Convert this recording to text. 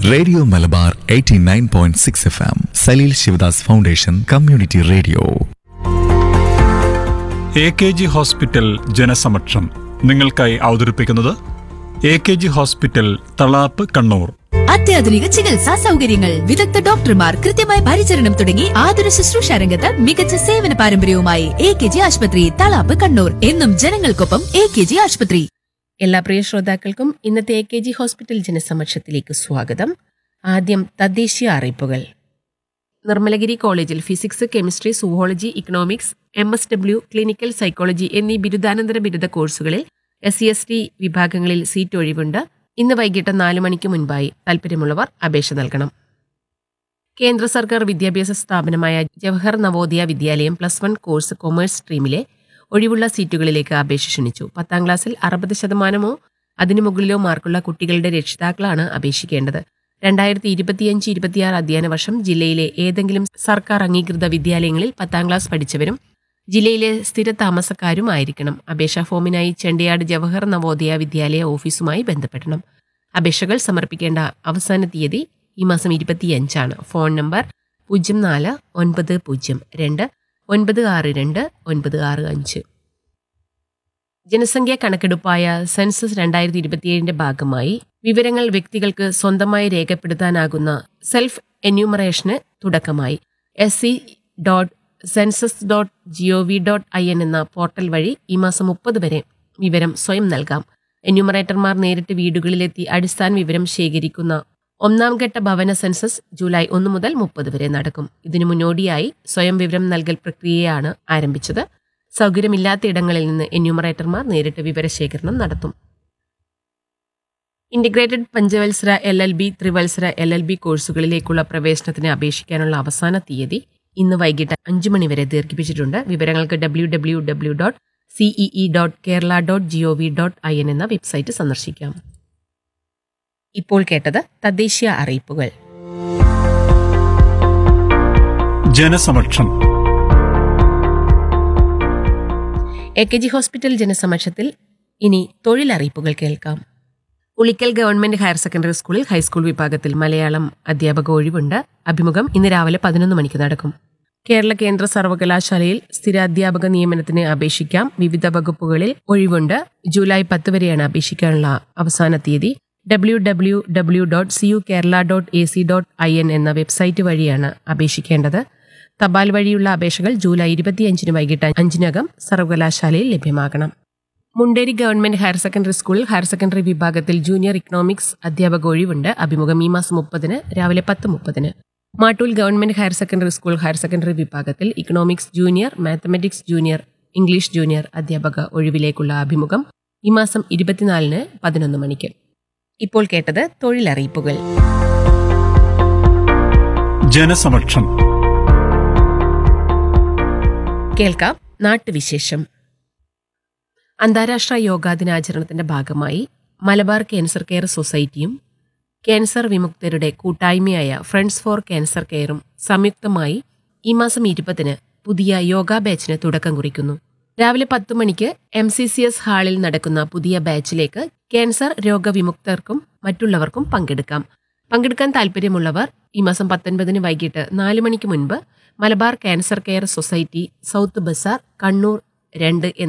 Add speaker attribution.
Speaker 1: radio Malabar 89.6 F M Saleel Shivadas foundation community radio
Speaker 2: A K G hospital ജനസമക്ഷം നിങ്ങൾക്കായി അവതരിപ്പിക്കുന്നത് A K G hospital Thalap Kannur
Speaker 3: അത്യാധുനിക ചികിത്സാ സൗകര്യങ്ങൾ വിദഗ്ധ ഡോക്ടർമാർ കൃത്യമായ പരിചരണം തുടങ്ങി ആതുര ശുശ്രൂഷ രംഗത്ത് മികച്ച സേവന പാരമ്പര്യവുമായി എ കെ ജി ആശുപത്രി തളാപ്പ് കണ്ണൂർ എന്നും ജനങ്ങൾക്കൊപ്പം എ കെ ജി ആശുപത്രി
Speaker 4: എല്ലാ പ്രിയ ശ്രോതാക്കൾക്കും ഇന്നത്തെ എ കെ ജി ഹോസ്പിറ്റൽ ജനസമക്ഷത്തിലേക്ക് സ്വാഗതം ആദ്യം തദ്ദേശീയ അറിയിപ്പുകൾ നിർമ്മലഗിരി കോളേജിൽ physics chemistry zoology economics M S W clinical psychology എന്നീ ബിരുദാനന്തര ബിരുദ കോഴ്സുകളിൽ എസ് സി എസ് ടി വിഭാഗങ്ങളിൽ സീറ്റ് ഒഴിവുണ്ട് ഇന്ന് വൈകിട്ട് നാല് മണിക്ക് മുൻപായി താൽപ്പര്യമുള്ളവർ അപേക്ഷ നൽകണം കേന്ദ്ര സർക്കാർ വിദ്യാഭ്യാസ സ്ഥാപനമായ Jawahar Navodaya Vidyalayam plus one course commerce സ്ട്രീമിലെ ഒഴിവുള്ള സീറ്റുകളിലേക്ക് അപേക്ഷ ക്ഷണിച്ചു പത്താം ക്ലാസ്സിൽ അറുപത് ശതമാനമോ അതിനു മുകളിലോ മാർക്കുള്ള കുട്ടികളുടെ രക്ഷിതാക്കളാണ് അപേക്ഷിക്കേണ്ടത് രണ്ടായിരത്തി ഇരുപത്തിയഞ്ച് ഇരുപത്തിയാറ് അധ്യയന വർഷം ജില്ലയിലെ ഏതെങ്കിലും സർക്കാർ അംഗീകൃത വിദ്യാലയങ്ങളിൽ പത്താം ക്ലാസ് പഠിച്ചവരും ജില്ലയിലെ സ്ഥിര താമസക്കാരും ആയിരിക്കണം അപേക്ഷാ ഫോമിനായി ചെണ്ടയാട് ജവഹർ നവോദയ വിദ്യാലയ ഓഫീസുമായി ബന്ധപ്പെടണം അപേക്ഷകൾ സമർപ്പിക്കേണ്ട അവസാന തീയതി ഈ മാസം ഇരുപത്തിയഞ്ചാണ് ഫോൺ നമ്പർ പൂജ്യം നാല് ഒൻപത് പൂജ്യം രണ്ട് ഒൻപത് ആറ് രണ്ട് ഒൻപത് ആറ് അഞ്ച് ജനസംഖ്യാ കണക്കെടുപ്പായ സെൻസസ് രണ്ടായിരത്തി ഇരുപത്തിയേഴിന്റെ ഭാഗമായി വിവരങ്ങൾ വ്യക്തികൾക്ക് സ്വന്തമായി രേഖപ്പെടുത്താനാകുന്ന സെൽഫ് എന്യൂമറേഷന് തുടക്കമായി S C dot census dot G O V dot I N എന്ന പോർട്ടൽ വഴി ഈ മാസം മുപ്പത് വരെ വിവരം സ്വയം നൽകാം എന്യൂമറേറ്റർമാർ നേരിട്ട് വീടുകളിലെത്തി അടിസ്ഥാന വിവരം ശേഖരിക്കുന്ന ഒന്നാം ഘട്ട ഭവന സെൻസസ് ജൂലൈ ഒന്ന് മുതൽ മുപ്പത് വരെ നടക്കും ഇതിനു മുന്നോടിയായി സ്വയം വിവരം നൽകൽ പ്രക്രിയയാണ് ആരംഭിച്ചത് സൗകര്യമില്ലാത്ത ഇടങ്ങളിൽ നിന്ന് എന്യൂമറേറ്റർമാർ നേരിട്ട് വിവരശേഖരണം നടത്തും ഇന്റഗ്രേറ്റഡ് പഞ്ചവത്സര എൽ എൽ ബി ത്രിവത്സര എൽ എൽ ബി കോഴ്സുകളിലേക്കുള്ള പ്രവേശനത്തിന് അപേക്ഷിക്കാനുള്ള അവസാന തീയതി ഇന്ന് വൈകിട്ട് അഞ്ചു മണി വരെ ദീർഘിപ്പിച്ചിട്ടുണ്ട് വിവരങ്ങൾക്ക് W W W dot CEE dot Kerala dot G O V dot I N എന്ന വെബ്സൈറ്റ് സന്ദർശിക്കാം ഇപ്പോൾ കേട്ടത് തദ്ദേശീയ അറിയിപ്പുകൾ
Speaker 2: ജനസമക്ഷം
Speaker 4: എ കെ ജി ഹോസ്പിറ്റൽ ജനസമക്ഷത്തിൽ ഇനി തൊഴിലറിയിപ്പുകൾ കേൾക്കാം ഉളിക്കൽ ഗവൺമെന്റ് ഹയർ സെക്കൻഡറി സ്കൂളിൽ ഹൈസ്കൂൾ വിഭാഗത്തിൽ മലയാളം അധ്യാപക ഒഴിവുണ്ട് അഭിമുഖം ഇന്ന് രാവിലെ പതിനൊന്ന് മണിക്ക് നടക്കും കേരള കേന്ദ്ര സർവകലാശാലയിൽ സ്ഥിരാധ്യാപക നിയമനത്തിന് അപേക്ഷിക്കാം വിവിധ വകുപ്പുകളിൽ ഒഴിവുണ്ട് ജൂലൈ പത്ത് വരെയാണ് അപേക്ഷിക്കാനുള്ള അവസാന തീയതി W W W dot C U Kerala dot A C dot I N എന്ന വെബ്സൈറ്റ് വഴിയാണ് അപേക്ഷിക്കേണ്ടത് തപാൽ വഴിയുള്ള അപേക്ഷകൾ ജൂലൈ ഇരുപത്തിയഞ്ചിന് വൈകിട്ട് അഞ്ചിനകം സർവകലാശാലയിൽ ലഭ്യമാകണം മുണ്ടേരി ഗവൺമെന്റ് ഹയർ സെക്കൻഡറി സ്കൂളിൽ ഹയർ സെക്കൻഡറി വിഭാഗത്തിൽ ജൂനിയർ ഇക്കണോമിക്സ് അധ്യാപക ഒഴിവുണ്ട് അഭിമുഖം ഈ മാസം മുപ്പതിന് രാവിലെ പത്ത് മുപ്പതിന് Mattool government higher secondary school higher secondary വിഭാഗത്തിൽ economics junior mathematics junior English junior അധ്യാപക ഒഴിവിലേക്കുള്ള അഭിമുഖം ഈ മാസം ഇരുപത്തിനാലിന് പതിനൊന്ന് മണിക്ക് ഇപ്പോൾ കേട്ടത് തൊഴിലറിയിപ്പുകൾ
Speaker 2: ജനസമക്ഷം
Speaker 4: കേൾക്കാം നാട്ടുവിശേഷം അന്താരാഷ്ട്ര യോഗാ ദിനാചരണത്തിന്റെ ഭാഗമായി മലബാർ ക്യാൻസർ കെയർ സൊസൈറ്റിയും ക്യാൻസർ വിമുക്തരുടെ കൂട്ടായ്മയായ ഫ്രണ്ട്സ് ഫോർ ക്യാൻസർ കെയറും സംയുക്തമായി ഈ മാസം ഇരുപതിന് പുതിയ യോഗ ബാച്ചിന് തുടക്കം കുറിക്കുന്നു രാവിലെ പത്ത് മണിക്ക് എം സി സി എസ് ഹാളിൽ നടക്കുന്ന പുതിയ ബാച്ചിലേക്ക് ക്യാൻസർ രോഗവിമുക്തർക്കും മറ്റുള്ളവർക്കും പങ്കെടുക്കാം പങ്കെടുക്കാൻ താൽപ്പര്യമുള്ളവർ ഈ മാസം പത്തൊൻപതിന് വൈകിട്ട് നാല് മണിക്ക് മുൻപ് Malabar cancer care society south Bazaar Kannur രണ്ട് എന്ന